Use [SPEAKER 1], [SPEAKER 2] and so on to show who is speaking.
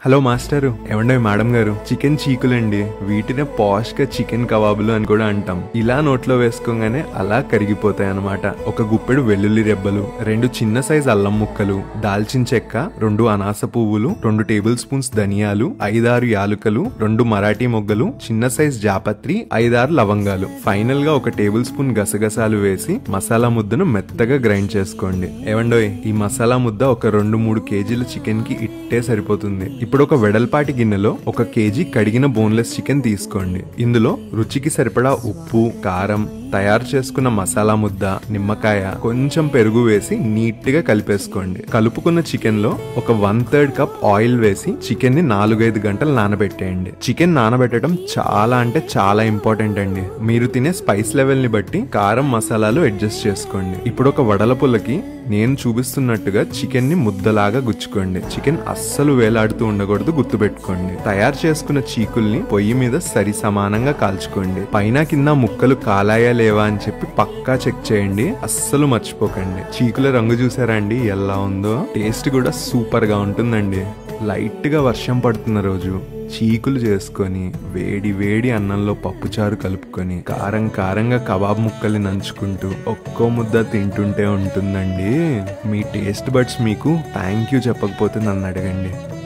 [SPEAKER 1] hello master ఏమండో madam గారు chicken చీకులండి వీటినే పాష్ గా చికెన్ కబాబులు అని కూడా అంటాం ఇలా నోట్లో వేసుకోగానే అలా కరిగిపోతాయి అన్నమాట ఒక గుప్పెడు వెల్లుల్లి రెబ్బలు రెండు చిన్న సైజ్ అల్లం ముక్కలు దాల్చిన చెక్క రెండు అనాస పువ్వులు రెండు టేబుల్ స్పూన్స్ ధనియాలు ఐదారు యాలుకలు రెండు మరాఠీ మొగ్గలు చిన్న సైజ్ జాపత్రి ఐదారు లవంగాలు ఫైనల్ గా ఒక టేబుల్ స్పూన్ గసగసాలు వేసి మసాలా ముద్దను మెత్తగా గ్రైండ్ చేసుకోండి ఏమండోయ్ ఈ మసాలా ముద్ద ఒక రెండు మూడు కేజీల చికెన్ కి ఇట్టే సరిపోతుంది ఇప్పుడు ఒక వెడల్పాటి గిన్నెలో ఒక కేజీ కడిగిన బోన్లెస్ చికెన్ తీసుకోండి ఇందులో రుచికి సరిపడా ఉప్పు కారం తయారు చేసుకున్న మసాలా ముద్ద నిమ్మకాయ కొంచెం పెరుగు వేసి నీట్ గా కలిపేసుకోండి కలుపుకున్న చికెన్ లో ఒక వన్ థర్డ్ కప్ ఆయిల్ వేసి చికెన్ ని నాలుగైదు గంటలు నానబెట్టేయండి చికెన్ నానబెట్టడం చాలా అంటే చాలా ఇంపార్టెంట్ అండి మీరు తినే స్పైస్ లెవెల్ ని బట్టి కారం మసాలాలు అడ్జస్ట్ చేసుకోండి ఇప్పుడు ఒక వడల పుల్లకి నేను చూపిస్తున్నట్టుగా చికెన్ ని ముద్దలాగా గుచ్చుకోండి చికెన్ అస్సలు వేలాడుతూ ఉండకూడదు గుర్తుపెట్టుకోండి తయారు చేసుకున్న చీకుల్ని పొయ్యి మీద సరి సమానంగా కాల్చుకోండి పైన కింద ముక్కలు కాలాయా లేవా అని చెప్పి పక్కా చెక్ చేయండి అస్సలు మర్చిపోకండి చీకుల రంగు చూసారా అండి ఎలా ఉందో టేస్ట్ కూడా సూపర్ గా ఉంటుందండి లైట్ గా వర్షం పడుతున్న రోజు చీకులు చేసుకొని వేడి వేడి అన్నంలో పప్పుచారు కలుపుకొని కారం కారంగా కబాబ్ ముక్కల్ని నంచుకుంటూ ఒక్కో ముద్ద తింటుంటే ఉంటుందండి మీ టేస్ట్ బడ్స్ మీకు థ్యాంక్ యూ చెప్పకపోతే నన్ను అడగండి